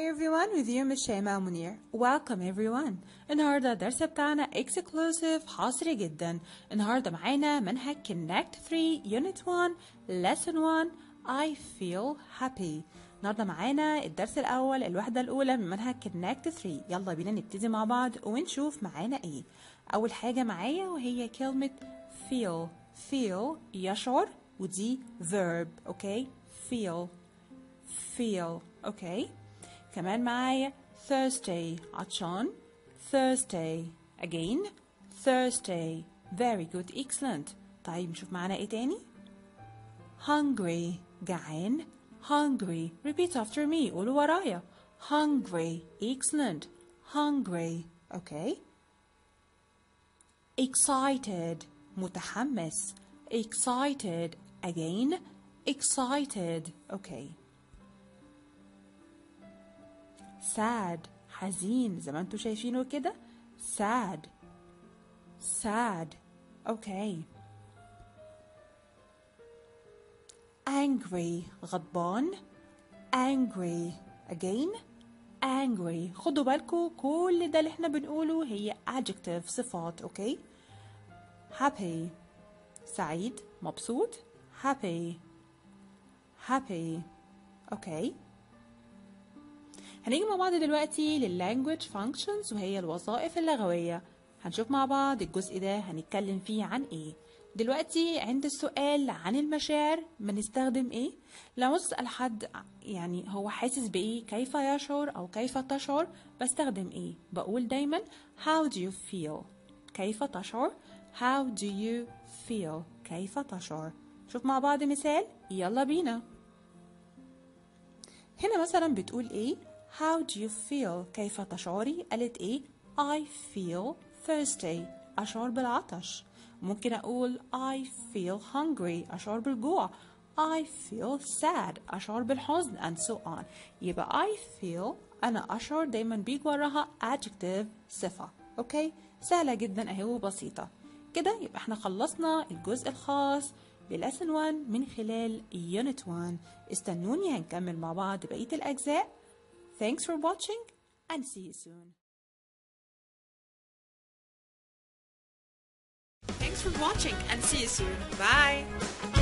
everyone with you Miss شيماء منير Welcome everyone النهاردة الدرس بتاعنا exclusive حصري جدا النهاردة معانا منهج Connect 3 Unit 1 Lesson 1 I feel happy النهاردة معانا الدرس الأول الوحدة الأولى من منهج Connect 3 يلا بينا نبتدي مع بعض ونشوف معانا إيه أول حاجة معايا وهي كلمة feel feel يشعر ودي verb أوكي feel feel أوكي كمان معايا Thursday عطشان Thursday again Thursday very good excellent طيب نشوف معانا ايه تاني hungry جعان hungry repeat after me قولوا ورايا hungry excellent hungry okay excited متحمس excited again excited okay sad حزين زي ما انتوا شايفينه كده sad sad okay angry غضبان angry again angry خدوا بالكم كل ده اللي احنا بنقوله هي adjective صفات اوكي happy سعيد مبسوط happy happy اوكي هنيجي مع بعض دلوقتي لللانجوج functions وهي الوظائف اللغوية هنشوف مع بعض الجزء ده هنتكلم فيه عن ايه دلوقتي عند السؤال عن المشاعر بنستخدم ايه لو اسال حد يعني هو حاسس بايه كيف يشعر او كيف تشعر بستخدم ايه بقول دايما how do you feel كيف تشعر how do you feel كيف تشعر شوف مع بعض مثال يلا بينا هنا مثلا بتقول ايه How do you feel كيف تشعري قالت ايه I feel thirsty أشعر بالعطش ممكن أقول I feel hungry أشعر بالجوع I feel sad أشعر بالحزن and so on يبقى I feel أنا أشعر دايما بيجي وراها adjective صفة أوكي سهلة جدا أهي وبسيطة كده يبقى احنا خلصنا الجزء الخاص بلسن 1 من خلال Unit 1 استنوني هنكمل مع بعض بقية الأجزاء Thanks for watching and see you soon. Thanks for watching and see you soon. Bye.